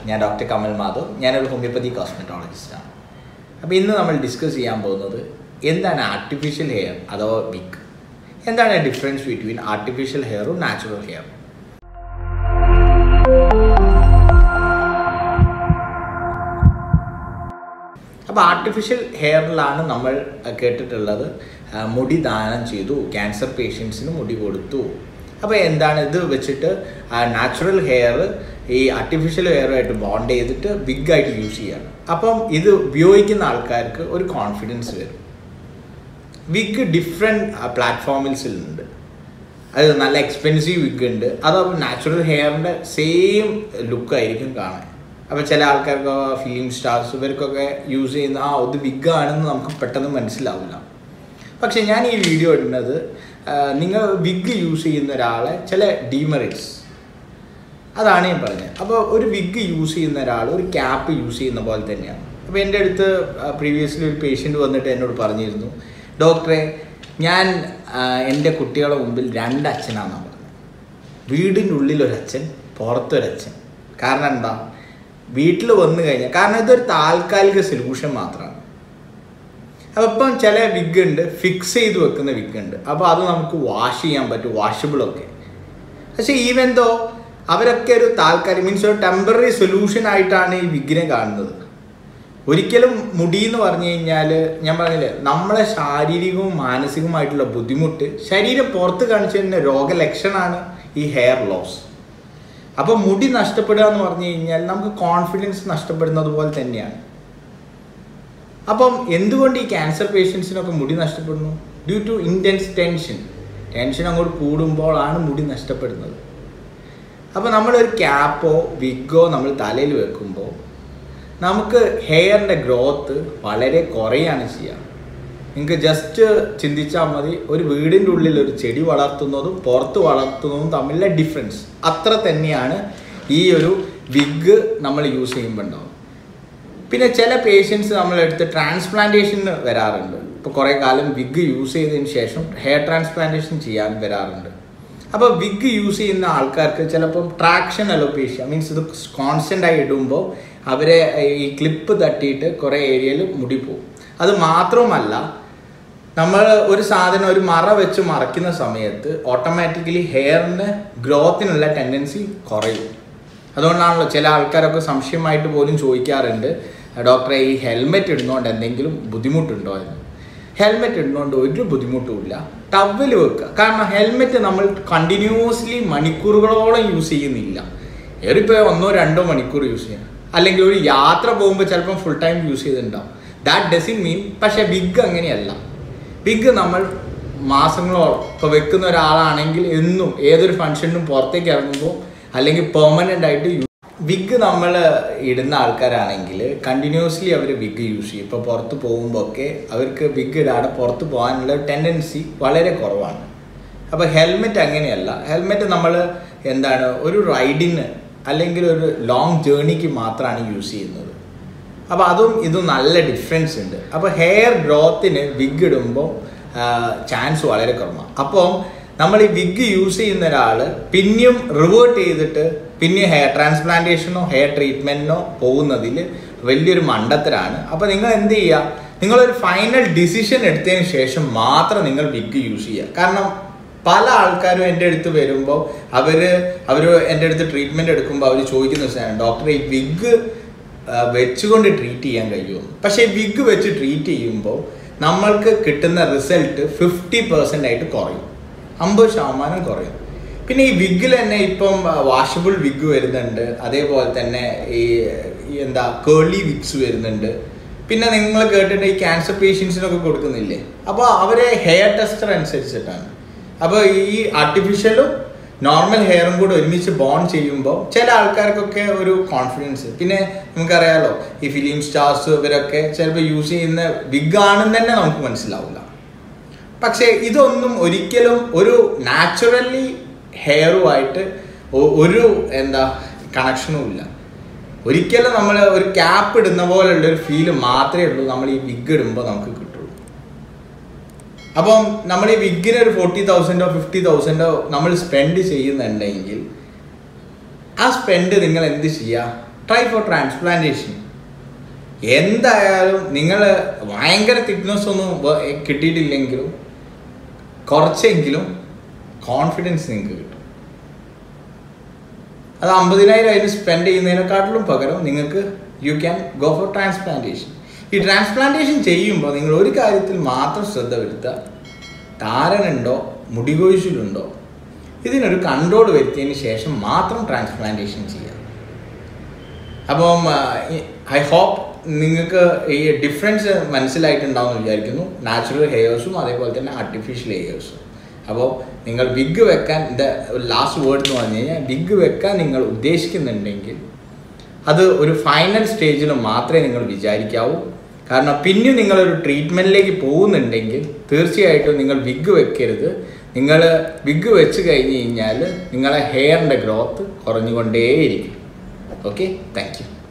ഞാൻ ഡോക്ടർ കമൽ മാധവ് ഞാനൊരു ഹോമിയോപ്പതി കോസ്മെറ്റോളജിസ്റ്റാണ് അപ്പോൾ ഇന്ന് നമ്മൾ ഡിസ്കസ് ചെയ്യാൻ പോകുന്നത് എന്താണ് ആർട്ടിഫിഷ്യൽ ഹെയർ അഥവാ വിഗ് എന്താണ് ഡിഫറൻസ് ബിറ്റ്വീൻ ആർട്ടിഫിഷ്യൽ ഹെയറും നാച്ചുറൽ ഹെയറും അപ്പോൾ ആർട്ടിഫിഷ്യൽ ഹെയറിലാണ് നമ്മൾ കേട്ടിട്ടുള്ളത് ആ, മുടി ദാനം ചെയ്തു ക്യാൻസർ പേഷ്യൻസിന് മുടി കൊടുത്തു അപ്പോൾ എന്താണ് ഇത് വെച്ചിട്ട് നാച്ചുറൽ ഹെയർ ഈ ആർട്ടിഫിഷ്യൽ ഹെയറുമായിട്ട് ബോണ്ട് ചെയ്തിട്ട് big ആയിട്ട് യൂസ് ചെയ്യാണ് അപ്പം ഇത് ഉപയോഗിക്കുന്ന ആൾക്കാർക്ക് ഒരു കോൺഫിഡൻസ് വരും വിഗ് ഡിഫറെൻറ്റ് പ്ലാറ്റ്ഫോമിൽസിലുണ്ട് അത് നല്ല എക്സ്പെൻസീവ് വിഗ് ഉണ്ട് അത് നാച്ചുറൽ ഹെയറിൻ്റെ സെയിം ലുക്കായിരിക്കും കാണാൻ അപ്പോൾ ചില ആൾക്കാർക്ക് ഫിലിം സ്റ്റാർസ് ഇവർക്കൊക്കെ യൂസ് ചെയ്യുന്ന ആ ഇത് വിഗ് ആണെന്ന് നമുക്ക് പെട്ടെന്ന് മനസ്സിലാവില്ല പക്ഷെ ഞാൻ ഈ വീഡിയോ ഇടുന്നത് ആ, നിങ്ങൾ വിഗ് യൂസ് ചെയ്യുന്ന ഒരാളെ ചില ഡീമെറിറ്റ്സ് അതാണ് ഞാൻ പറഞ്ഞത് അപ്പോൾ ഒരു വിഗ് യൂസ് ചെയ്യുന്ന ഒരാൾ ഒരു ക്യാപ്പ് യൂസ് ചെയ്യുന്ന പോലെ തന്നെയാണ് അപ്പോൾ എൻ്റെ അടുത്ത് പ്രീവിയസ്ലി ഒരു പേഷ്യൻ്റ് വന്നിട്ട് എന്നോട് പറഞ്ഞിരുന്നു ഡോക്ടറെ ഞാൻ ആ, എൻ്റെ കുട്ടികളുടെ മുമ്പിൽ രണ്ട് അച്ഛനാണെന്നാണ് പറഞ്ഞത് വീടിൻ്റെ ഉള്ളിൽ ഒരച്ഛൻ പുറത്തൊരച്ഛൻ കാരണം എന്താ വീട്ടിൽ വന്നു കഴിഞ്ഞാൽ കാരണം ഇതൊരു താൽക്കാലിക സൊല്യൂഷൻ മാത്രമാണ് അപ്പോൾ ഇപ്പം ചില വിഗ് ഉണ്ട് ഫിക്സ് ചെയ്ത് വെക്കുന്ന വിഗ് ഉണ്ട് അപ്പോൾ അത് നമുക്ക് വാഷ് ചെയ്യാൻ പറ്റും വാഷബിളൊക്കെ പക്ഷേ ഈവൻ ദോ അവരൊക്കെ ഒരു താൽക്കാലിക മീൻസ് ഒരു ടെമ്പററി സൊല്യൂഷൻ ആയിട്ടാണ് ഈ വിഗ്ഗിനെ കാണുന്നത് ഒരിക്കലും മുടി എന്ന് പറഞ്ഞു കഴിഞ്ഞാൽ ഞാൻ പറഞ്ഞില്ലേ നമ്മളെ ശാരീരികവും മാനസികവുമായിട്ടുള്ള ബുദ്ധിമുട്ട് ശരീരം പുറത്ത് കാണിച്ചു തരുന്ന രോഗലക്ഷണമാണ് ഈ ഹെയർ ലോസ് അപ്പോൾ മുടി നഷ്ടപ്പെടുക എന്ന് പറഞ്ഞു കഴിഞ്ഞാൽ നമുക്ക് കോൺഫിഡൻസ് നഷ്ടപ്പെടുന്നത് പോലെ തന്നെയാണ് അപ്പം എന്തുകൊണ്ട് ഈ ക്യാൻസർ പേഷ്യൻസിനൊക്കെ മുടി നഷ്ടപ്പെടുന്നു due to intense tension tension അങ്ങോട്ട് കൂടുമ്പോഴാണ് മുടി നഷ്ടപ്പെടുന്നത് അപ്പോൾ നമ്മളൊരു ക്യാപ്പോ വിഗോ നമ്മൾ തലയിൽ വെക്കുമ്പോൾ നമുക്ക് ഹെയറിൻ്റെ ഗ്രോത്ത് വളരെ കുറയാണ് ചെയ്യുക നിങ്ങൾക്ക് ജസ്റ്റ് ചിന്തിച്ചാൽ മതി ഒരു വീടിൻ്റെ ഉള്ളിൽ ഒരു ചെടി വളർത്തുന്നതും പുറത്ത് വളർത്തുന്നതും തമ്മിലുള്ള ഡിഫറൻസ് അത്ര തന്നെയാണ് ഈ ഒരു വിഗ് നമ്മൾ യൂസ് ചെയ്യുമ്പോൾ ഉണ്ടാവും പിന്നെ ചില പേഷ്യൻസ് നമ്മളെടുത്ത് ട്രാൻസ്പ്ലാന്റേഷന് വരാറുണ്ട് ഇപ്പോൾ കുറേ കാലം വിഗ് യൂസ് ചെയ്തതിന് ശേഷം ഹെയർ ട്രാൻസ്പ്ലാന്റേഷൻ ചെയ്യാൻ വരാറുണ്ട് അപ്പോൾ വിഗ് യൂസ് ചെയ്യുന്ന ആൾക്കാർക്ക് ചിലപ്പം ട്രാക്ഷൻ അലോപേഷ്യ മീൻസ് ഇത് കോൺസ്റ്റൻ്റ് ആയി ഇടുമ്പോൾ അവരെ ഈ ക്ലിപ്പ് തട്ടിയിട്ട് കുറേ ഏരിയയിൽ മുടി പോകും അത് മാത്രമല്ല നമ്മൾ ഒരു സാധനം ഒരു മറ വെച്ച് മറയ്ക്കുന്ന സമയത്ത് ഓട്ടോമാറ്റിക്കലി ഹെയറിന് ഗ്രോത്തിനുള്ള ടെൻഡൻസി കുറയും അതുകൊണ്ടാണല്ലോ ചില ആൾക്കാരൊക്കെ സംശയമായിട്ട് പോലും ചോദിക്കാറുണ്ട് ഡോക്ടറെ ഈ ഹെൽമെറ്റ് ഇടുന്നതുകൊണ്ട് എന്തെങ്കിലും ബുദ്ധിമുട്ടുണ്ടോ എന്ന് ഹെൽമെറ്റ് ഇടുന്നതുകൊണ്ട് ഒരു ബുദ്ധിമുട്ടുമില്ല ടവൽ വെക്കുക കാരണം ഹെൽമെറ്റ് നമ്മൾ കണ്ടിന്യൂസ്ലി മണിക്കൂറുകളോളം യൂസ് ചെയ്യുന്നില്ല ഏറിപ്പോൾ ഒന്നോ രണ്ടോ മണിക്കൂർ യൂസ് ചെയ്യാം അല്ലെങ്കിൽ ഒരു യാത്ര പോകുമ്പോൾ ചിലപ്പം ഫുൾ ടൈം യൂസ് ചെയ്തിട്ടുണ്ടാവും ദാറ്റ് ഡസിൻ മീൻ പക്ഷേ ബിഗ് അങ്ങനെയല്ല ബിഗ് നമ്മൾ മാസങ്ങളോളം ഇപ്പോൾ വെക്കുന്ന ഒരാളാണെങ്കിൽ എന്നും ഏതൊരു ഫംഗ്ഷനും പുറത്തേക്ക് ഇറങ്ങുമ്പോൾ അല്ലെങ്കിൽ പെർമനൻ്റ് ആയിട്ട് വിഗ് നമ്മൾ ഇടുന്ന ആൾക്കാരാണെങ്കിൽ കണ്ടിന്യൂസ്ലി അവർ വിഗ് യൂസ് ചെയ്യും ഇപ്പോൾ പുറത്ത് പോകുമ്പോൾ ഒക്കെ അവർക്ക് വിഗ് ഇടാതെ പുറത്ത് പോകാനുള്ള ടെൻഡൻസി വളരെ കുറവാണ് അപ്പോൾ ഹെൽമെറ്റ് അങ്ങനെയല്ല ഹെൽമെറ്റ് നമ്മൾ എന്താണ് ഒരു റൈഡിന് അല്ലെങ്കിൽ ഒരു ലോങ് ജേർണിക്ക് മാത്രമാണ് യൂസ് ചെയ്യുന്നത് അപ്പോൾ അതും ഇതും നല്ല ഡിഫറൻസ് ഉണ്ട് അപ്പോൾ ഹെയർ ഗ്രോത്തിന് വിഗ് ഇടുമ്പോൾ ചാൻസ് വളരെ കുറവാണ് അപ്പോൾ നമ്മൾ ഈ വിഗ് യൂസ് ചെയ്യുന്ന ഒരാൾ പിന്നെയും റിവേർട്ട് ചെയ്തിട്ട് പിന്നെ ഹെയർ ട്രാൻസ്പ്ലാന്റേഷനോ ഹെയർ ട്രീറ്റ്മെൻറ്റിനോ പോകുന്നതിൽ വലിയൊരു മണ്ടത്തരാണ് അപ്പോൾ നിങ്ങൾ എന്ത് ചെയ്യുക നിങ്ങളൊരു ഫൈനൽ ഡിസിഷൻ എടുത്തതിന് ശേഷം മാത്രം നിങ്ങൾ വിഗ് യൂസ് ചെയ്യുക കാരണം പല ആൾക്കാരും എൻ്റെ അടുത്ത് വരുമ്പോൾ അവർ അവർ എൻ്റെ അടുത്ത് ട്രീറ്റ്മെൻറ്റ് എടുക്കുമ്പോൾ അവർ ചോദിക്കുന്ന സാധനം ഡോക്ടർ ഈ വിഗ് വെച്ചുകൊണ്ട് ട്രീറ്റ് ചെയ്യാൻ കഴിയുമോ പക്ഷേ വിഗ് വെച്ച് ട്രീറ്റ് ചെയ്യുമ്പോൾ നമ്മൾക്ക് കിട്ടുന്ന റിസൾട്ട് ഫിഫ്റ്റി പെർസെൻ്റ് ആയിട്ട് കുറയും അമ്പത് ശതമാനം കുറയും പിന്നെ ഈ വിഗിൽ തന്നെ ഇപ്പം വാഷബിൾ വിഗ് വരുന്നുണ്ട് അതേപോലെ തന്നെ ഈ ഈ എന്താ കേളി വിഗ്സ് വരുന്നുണ്ട് പിന്നെ നിങ്ങൾ കേട്ടിട്ട് ഈ ക്യാൻസർ പേഷ്യൻസിനൊക്കെ കൊടുക്കുന്നില്ലേ അപ്പോൾ അവരെ ഹെയർ ടെസ്റ്റർ അനുസരിച്ചിട്ടാണ് അപ്പോൾ ഈ ആർട്ടിഫിഷ്യലും നോർമൽ ഹെയറും കൂടെ ഒരുമിച്ച് ബോൺ ചെയ്യുമ്പോൾ ചില ആൾക്കാർക്കൊക്കെ ഒരു കോൺഫിഡൻസ് പിന്നെ നമുക്കറിയാലോ ഈ ഫിലിം സ്റ്റാർസ് ഇവരൊക്കെ ചിലപ്പോൾ യൂസ് ചെയ്യുന്ന വിഗ് ആണെന്ന് തന്നെ നമുക്ക് മനസ്സിലാവില്ല പക്ഷേ ഇതൊന്നും ഒരിക്കലും ഒരു നാച്ചുറലി ഹെയറുമായിട്ട് ഒരു എന്താ കണക്ഷനും ഇല്ല ഒരിക്കലും നമ്മൾ ഒരു ക്യാപ്പ് ഇടുന്ന പോലുള്ള ഒരു ഫീല് മാത്രമേ ഉള്ളൂ നമ്മൾ ഈ വിഗ് ഇടുമ്പോൾ നമുക്ക് കിട്ടുള്ളൂ അപ്പം നമ്മൾ ഈ വിഗിന് ഒരു ഫോർട്ടി തൗസൻഡോ ഫിഫ്റ്റി തൗസൻഡോ നമ്മൾ സ്പെൻഡ് ചെയ്യുന്നുണ്ടെങ്കിൽ ആ സ്പെൻഡ് നിങ്ങൾ എന്ത് ചെയ്യുക ട്രൈ ഫോർ ട്രാൻസ്പ്ലാന്റേഷൻ എന്തായാലും നിങ്ങൾ ഭയങ്കര തിക്നെസ് ഒന്നും വ- കിട്ടിയിട്ടില്ലെങ്കിലും കുറച്ചെങ്കിലും കോൺഫിഡൻസ് നിങ്ങൾക്ക് കിട്ടും അത് അമ്പതിനായിരം അതിന് സ്പെൻഡ് ചെയ്യുന്നതിനെക്കാട്ടിലും പകരം നിങ്ങൾക്ക് you can go for transplantation ഈ ട്രാൻസ്പ്ലാന്റേഷൻ ചെയ്യുമ്പോൾ നിങ്ങൾ ഒരു കാര്യത്തിൽ മാത്രം ശ്രദ്ധ വരുത്തുക താരനുണ്ടോ മുടികൊഴിച്ചിലുണ്ടോ ഇതിനൊരു കൺട്രോൾ വരുത്തിയതിന് ശേഷം മാത്രം ട്രാൻസ്പ്ലാന്റേഷൻ ചെയ്യുക അപ്പം ഐ ഹോപ്പ് നിങ്ങൾക്ക് ഈ ഡിഫറൻസ് മനസ്സിലായിട്ടുണ്ടാവും എന്ന് വിചാരിക്കുന്നു നാച്ചുറൽ ഹെയേഴ്സും അതേപോലെ തന്നെ ആർട്ടിഫിഷ്യൽ ഹെയേഴ്സും അപ്പോൾ നിങ്ങൾ വിഗ് വെക്കാൻ എൻ്റെ ലാസ്റ്റ് വേർഡ് എന്ന് പറഞ്ഞു കഴിഞ്ഞാൽ വിഗ് വെക്കാൻ നിങ്ങൾ ഉദ്ദേശിക്കുന്നുണ്ടെങ്കിൽ അത് ഒരു ഫൈനൽ സ്റ്റേജിൽ മാത്രമേ നിങ്ങൾ വിചാരിക്കാവൂ കാരണം പിന്നെ നിങ്ങളൊരു ട്രീറ്റ്മെൻറ്റിലേക്ക് പോകുന്നുണ്ടെങ്കിൽ തീർച്ചയായിട്ടും നിങ്ങൾ വിഗ് വെക്കരുത് നിങ്ങൾ വിഗ് വെച്ച് കഴിഞ്ഞ് കഴിഞ്ഞാൽ നിങ്ങളെ ഹെയറിൻ്റെ ഗ്രോത്ത് കുറഞ്ഞുകൊണ്ടേയിരിക്കും ഓക്കെ താങ്ക് യു